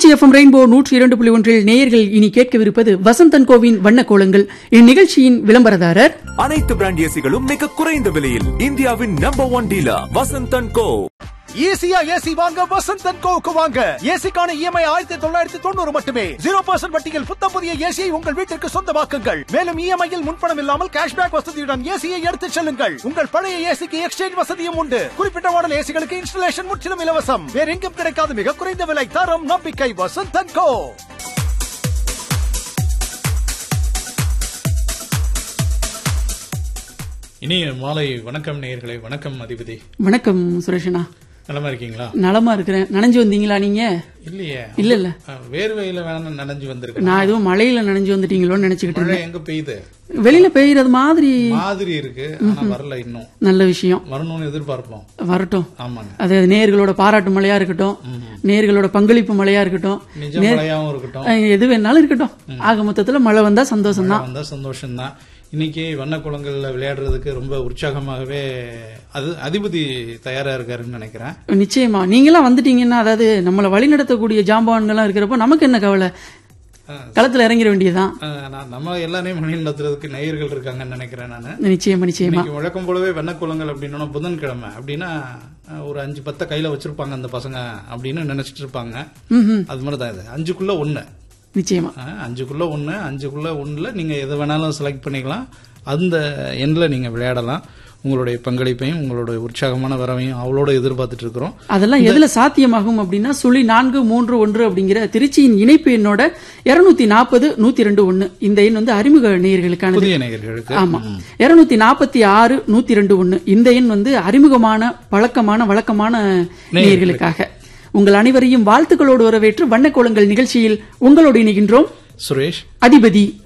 Trichy FM rainbow நூற்றி இரண்டு புள்ளி ஒன்றில் நேயர்கள் இனி கேட்கவிருப்பது வசந்தன் கோவின் வண்ண கோலங்கள் இந்நிகழ்ச்சியின் விளம்பரதாரர் அனைத்து பிராண்ட் ஏசிகளும் மிக குறைந்த விலையில் இந்தியாவின் number one dealer Vasanthan co ஈஸியா ஏசி வாங்க வசந்தன் கோவுக்கு வாங்க ஏசிக்கான இஎம்ஐ ஆயிரத்தி தொள்ளாயிரத்தி தொண்ணூறு மட்டுமே ஜீரோ பர்சன்ட் வட்டியில் புத்தம் புதிய ஏசியை உங்கள் வீட்டிற்கு சொந்தமாக்குங்கள் மேலும் இஎம்ஐயில் முன்பணம் இல்லாமல் கேஷ்பேக் வசதியுடன் ஏசியை எடுத்துச் செல்லுங்கள் உங்கள் பழைய ஏசிக்கு எக்ஸ்சேஞ்ச் வசதியும் உண்டு குறிப்பிட்ட மாடல் ஏசிகளுக்கு இன்ஸ்டலேஷன் முற்றிலும் இலவசம் வேற எங்கும் கிடைக்காத மிக குறைந்த விலை தரம் நம்பிக்கை வசந்தன் கோ இனிய மாலை வணக்கம் நேயர்களே வணக்கம் அதிபதி வணக்கம் சுரேஷனா நலமா இருக்கீங்களா நலமா இருக்கிறேன் நனைஞ்சு வந்தீங்களா நீங்க இல்லையே இல்ல இல்ல அஹ், வேர்வையில வேணா நனைஞ்சு வந்திருக்கேன் நான் எதுவும் மழையில நனைஞ்சு வந்துட்டீங்களோன்னு நினைச்சுக்கிட்டு மழை இருந்தேன் எங்க பெய்யுது வெளியில பெய்யறது மாதிரி மாதிரி இருக்கு ஆனா வரல இன்னும் நல்ல விஷயம் வரணும்னு எதிர்பார்ப்போம் வரட்டும் ஆமாங்க அது நேர்களோட பாராட்டு மழையா இருக்கட்டும் நேர்களோட பங்களிப்பு மழையா இருக்கட்டும் நிஜ மழையாவும் இருக்கட்டும் அஹ், எது வேணாலும் இருக்கட்டும் ஆக மொத்தத்துல மழை வந்தா சந்தோஷம் தான் வந்தா சந்தோஷம்தான் இன்னைக்கு வண்ண குளங்கள்ல விளையாடுறதுக்கு ரொம்ப உற்சாகமாகவே அது அதிபதி தயாரா இருக்காருன்னு நினைக்கிறேன் நிச்சயமா நீங்களாம் வந்துட்டீங்கன்னா அதாவது நம்மளை வழிநடத்தக்கூடிய ஜாம்பான்கள்லாம் இருக்கிறப்போ நமக்கு என்ன கவலை களத்துல இறங்கிட வேண்டியதுதான் அஹ், நான் நம்ம எல்லாரையும் மணி நடத்துறதுக்கு நேயர்கள் இருக்காங்கன்னு நினைக்கிறேன் நான் நிச்சயமா நிச்சயமா இன்னைக்கு வழக்கம் போலவே வெண்ணக்குளங்கள் அப்படின்னா புதன்கிழமை அப்படின்னா அஹ், ஒரு அஞ்சு பத்த கையில வச்சிருப்பாங்க அந்த பசங்க அப்படின்னு நினைச்சிட்டு இருப்பாங்க ம் ம், அது மாதிரி தான் இது அஞ்சுக்குள்ள ஒண்ணு நிச்சயமா அஹ், அஞ்சுக்குள்ள ஒண்ணு அஞ்சுக்குள்ள ஒண்ணுல நீங்க எதை வேணாலும் செலக்ட் பண்ணிக்கலாம் அந்த எண்ணில் நீங்க விளையாடலாம் உங்களுடைய பங்களிப்பையும் உங்களுடைய உற்சாகமான வரவையும் அவளோட எதிர்பார்த்துட்டு இருக்கிறோம் அதெல்லாம் எதுல சாத்தியமாகும் அப்படின்னா சுழி நான்கு மூன்று ஒன்று அப்படிங்கிற திருச்சியின் இணைப்பு எண்ணோட இருநூத்தி நாற்பது நூத்தி ரெண்டு ஒண்ணு இந்த எண் வந்து அறிமுக நேயர்களுக்கானது புதிய நேயர்களுக்கு ஆமா இருநூத்தி நாற்பத்தி ஆறு நூத்தி ரெண்டு ஒண்ணு இந்த எண் வந்து அறிமுகமான பழக்கமான வழக்கமான நேயர்களுக்காக உங்கள் அனைவரையும் வாழ்த்துக்களோடு வரவேற்று வண்ணக்கோலங்கள் நிகழ்ச்சியில் உங்களோடு இணைகின்றோம் சுரேஷ் அதிபதி